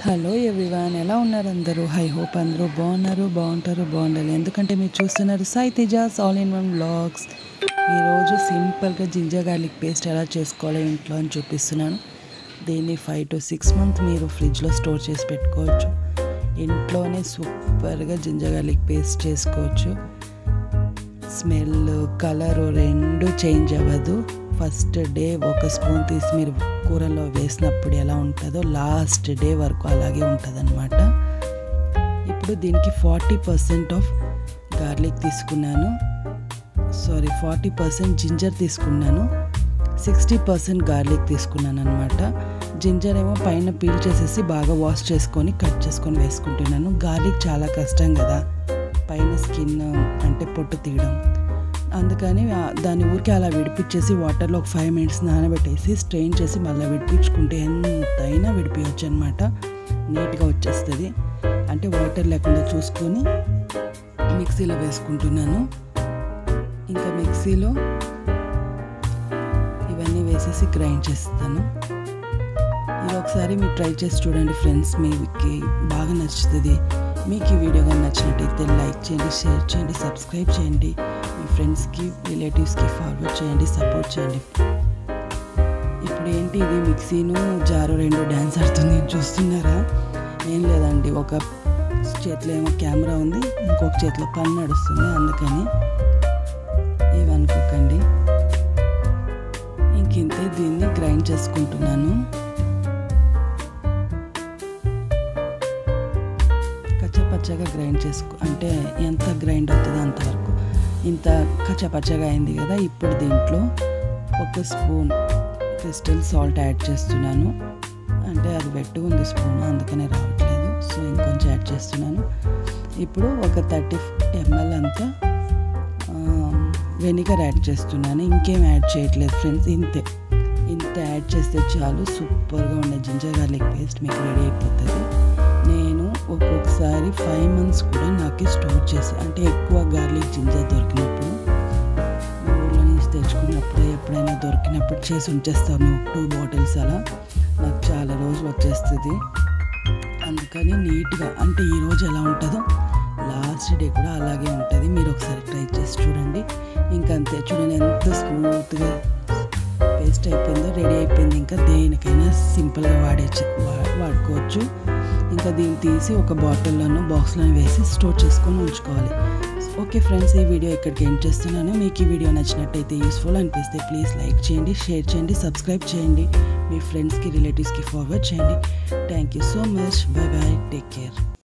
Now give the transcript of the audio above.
hello everyone ఎలా ఉన్నారు అందరూ ఐ హోప్ అందరూ బాగున్నారు బాగుంటారు బాగుండాలి ఎందుకంటే మీరు చూస్తున్నారు Sai Teja's all in one blogs ఈరోజు సింపుల్గా జింజర్ గార్లిక్ పేస్ట్ ఎలా చేసుకోవాలో ఇంట్లో అని చూపిస్తున్నాను దీన్ని ఫైవ్ టు సిక్స్ మంత్ మీరు ఫ్రిడ్జ్లో స్టోర్ చేసి పెట్టుకోవచ్చు ఇంట్లోనే సూపర్గా జింజర్ గార్లిక్ పేస్ట్ చేసుకోవచ్చు స్మెల్ కలర్ రెండు చేంజ్ అవ్వదు ఫస్ట్ డే ఒక స్పూన్ తీసి మీరు కూరలో వేసినప్పుడు ఎలా ఉంటుందో లాస్ట్ డే వరకు అలాగే ఉంటుంది ఇప్పుడు దీనికి ఫార్టీ పర్సెంట్ ఆఫ్ గార్లిక్ తీసుకున్నాను సారీ ఫార్టీ పర్సెంట్ జింజర్ తీసుకున్నాను సిక్స్టీ పర్సెంట్ గార్లిక్ తీసుకున్నాను అనమాట జింజర్ ఏమో పైన పీల్ చేసేసి బాగా వాష్ చేసుకొని కట్ చేసుకొని వేసుకుంటున్నాను గార్లిక్ చాలా కష్టం కదా పైన స్కిన్ అంటే పొట్టు తీయడం అందుకని దాని ఊరికి అలా విడిపించేసి వాటర్లో ఒక ఫైవ్ మినిట్స్ నానబెట్టేసి స్ట్రెయిన్ చేసి మళ్ళీ విడిపించుకుంటే ఎంతైనా విడిపించవచ్చు అనమాట నీట్గా వచ్చేస్తుంది అంటే వాటర్ లేకుండా చూసుకొని మిక్సీలో వేసుకుంటున్నాను ఇంకా మిక్సీలో ఇవన్నీ వేసేసి గ్రైండ్ చేస్తాను ఇది ఒకసారి మీరు ట్రై చేసి చూడండి ఫ్రెండ్స్ మీకు బాగా నచ్చుతుంది మీకు ఈ వీడియో కానీ నచ్చినట్టయితే లైక్ చేయండి షేర్ చేయండి సబ్స్క్రైబ్ చేయండి మీ ఫ్రెండ్స్కి రిలేటివ్స్కి ఫార్వర్డ్ చేయండి సపోర్ట్ చేయండి ఇప్పుడు ఏంటి ఇది మిక్సీను జారు రెండు డ్యాన్స్ ఆడుతుంది చూస్తున్నారా ఏం లేదండి ఒక చేతిలో ఏమో కెమెరా ఉంది ఇంకొక చేతిలో పని నడుస్తుంది అందుకని ఏమనుకోకండి ఇంకింతే దీన్ని గ్రైండ్ చేసుకుంటున్నాను కచ్చపచ్చగా గ్రైండ్ చేసుకో అంటే ఎంత గ్రైండ్ అవుతుందో అంతవరకు ఇంత కచ్చపచ్చగా అయింది కదా ఇప్పుడు దీంట్లో ఒక స్పూన్ క్రిస్టల్ సాల్ట్ యాడ్ చేస్తున్నాను అంటే అది వెట్టు ఉంది స్పూన్ అందుకనే రావట్లేదు సో ఇంకొంచెం యాడ్ చేస్తున్నాను ఇప్పుడు ఒక థర్టీ ఎంఎల్ అంతా వెనిగర్ యాడ్ చేస్తున్నాను ఇంకేం యాడ్ చేయట్లేదు ఫ్రెండ్స్ ఇంతే ఇంత యాడ్ చేస్తే చాలు సూపర్గా ఉండే జింజర్ గార్లిక్ పేస్ట్ మీకు రెడీ అయిపోతుంది నేను ఒక్కొక్కసారి ఫైవ్ మంత్స్ కూడా నాకు స్టోర్ చేసి అంటే ఎక్కువ గార్లిక్ జింజర్ దొరికినప్పుడు ఊళ్ళో నుంచి తెచ్చుకున్నప్పుడు ఎప్పుడైనా దొరికినప్పుడు చేసి ఉంచేస్తాను టూ బాటిల్స్ అలా నాకు చాలా రోజులు వచ్చేస్తుంది అందుకని నీట్గా అంటే ఈరోజు ఎలా ఉంటుందో లాస్ట్ డే కూడా అలాగే ఉంటుంది మీరు ఒకసారి ట్రై చేసి చూడండి ఇంకంతే చూడండి ఎంత స్మూత్గా పేస్ట్ అయిపోయిందో రెడీ అయిపోయింది ఇంకా దేనికైనా సింపుల్గా వాడేచ్చు వాడుకోవచ్చు ఇంకా దీన్ని తీసి ఒక బాటిల్లోనూ బాక్స్లో వేసి స్టోర్ చేసుకొని ఉంచుకోవాలి ఓకే ఫ్రెండ్స్ ఈ వీడియో ఇక్కడికి ఎండ్ చేస్తున్నాను మీకు ఈ వీడియో నచ్చినట్టయితే యూస్ఫుల్ అనిపిస్తే ప్లీజ్ లైక్ చేయండి షేర్ చేయండి సబ్స్క్రైబ్ చేయండి మీ ఫ్రెండ్స్కి రిలేటివ్స్కి ఫార్వర్డ్ చేయండి thank you so much bye bye take care